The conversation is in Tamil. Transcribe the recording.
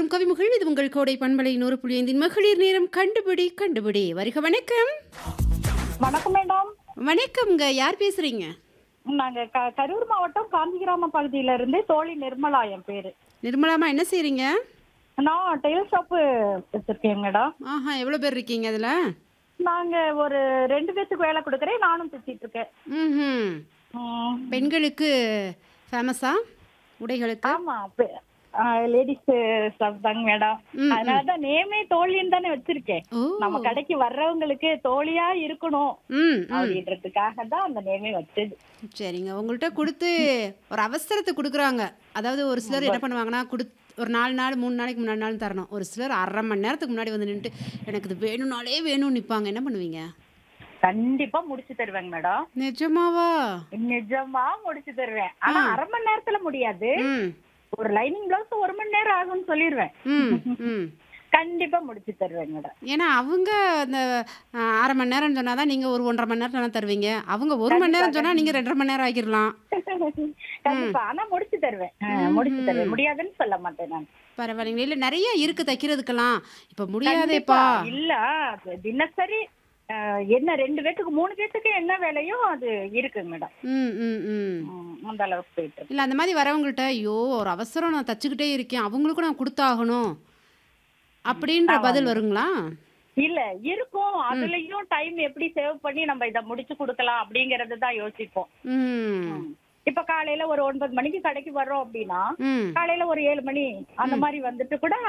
வரும் கவிமுகள் இது உங்கள் கோடை பண்பலை நூறு புள்ளி ஐந்தின் மகளிர் நேரம் கண்டுபிடி கண்டுபிடி வருக வணக்கம் வணக்கம் மேடம் வணக்கம்ங்க யார் பேசுறீங்க நாங்க க- கரூர் மாவட்டம் காந்திகிராம பகுதியில இருந்து தோழி நிர்மலா என் பேரு நிர்மலாமா என்ன செய்றீங்க நான் டெய்லர் ஷாப்பு வச்சிருக்கேன் மேடம் ஆஹா எவ்வளோ பேர் இருக்கீங்க அதில் நாங்க ஒரு ரெண்டு பேத்துக்கு வேலை கொடுக்குறேன் நானும் தைச்சிட்டு இருக்கேன் ம் ம், பெண்களுக்கு ஃபேமஸா உடைகளுக்கு ஆமா லேடிஸ் ஸ்டாஃப் தாங்க மேடம் ம், அதனாலதான் நேமே தோழின்னு தானே வச்சிருக்கேன் ஓ நம்ம கடைக்கு வர்றவங்களுக்கு தோழியா இருக்கணும் ம் ம். அப்படின்றதுக்காக தான் அந்த நேமே வச்சது சரிங்க உங்கள்கிட்ட கொடுத்து ஒரு அவசரத்தை கொடுக்குறாங்க அதாவது ஒரு சிலர் என்ன பண்ணுவாங்கன்னா கொடு ஒரு நாலு நாள் மூணு நாளைக்கு முன்னாடி நாள் தரணும் ஒரு சிலர் அரை மணி நேரத்துக்கு முன்னாடி வந்து நின்றுட்டு எனக்கு இது வேணும்னாலே வேணும்னு நிற்பாங்க என்ன பண்ணுவீங்க கண்டிப்பா முடிச்சு தருவேங்க மேடம் நிஜமாவா நிஜமா முடிச்சு தருவேன் ஆனா அரை மணி நேரத்துல முடியாது ம் ஒரு லைனிங் பிளவுஸ் ஒரு மணி நேரம் ஆகும்னு சொல்லிடுவேன் ம் ம் கண்டிப்பா முடிச்சு தருவேன் மேடம் ஏன்னா அவங்க அந்த ஆ, அரை மணி நேரம் சொன்னால் தான் நீங்கள் ஒரு ஒன்றரை மணி நேரம் சொன்னா தருவீங்க அவங்க ஒரு மணி நேரம் சொன்னால் நீங்கள் ரெண்டரை மணி நேரம் ஆக்கிடலாம் கண்டிப்பா ஆனா முடிச்சு தருவேன் ஆ, முடிச்சு தருவேன் முடியாதுன்னு சொல்ல மாட்டேன் நான் பரவாயில்லைங்க இல்லை நிறைய இருக்குது தைக்கிறதுக்கெல்லாம் இப்போ முடியாதேப்பா கண்டிப்பா. இல்ல அது தினசரி ஆ, என்ன ரெண்டு பேத்துக்கு மூணு பேத்துக்கு என்ன வேலையோ அது இருக்குங்க மேடம் ம் ம் ம் ம், அந்த அளவுக்கு போயிட்டு இருக்கு இல்லை அந்த மாதிரி வரவங்கள்ட்ட ஐயோ ஒரு அவசரம் நான் தச்சுக்கிட்டே இருக்கேன் அவங்களுக்கும் நான் கொடுத்தாகணும் அப்படின்ற பதில் வருங்களா இல்ல இருக்கும் அதுலயும் டைம் எப்படி சேவ் பண்ணி நம்ம இத முடிச்சு கொடுக்கலாம் அப்படிங்கறது தான் யோசிப்போம் ம் இப்ப காலையில ஒரு ஒன்பது மணிக்கு கடைக்கு வர்றோம் அப்படின்னா ம் காலையில ஒரு ஏழு மணி அந்த மாதிரி வந்துட்டு கூட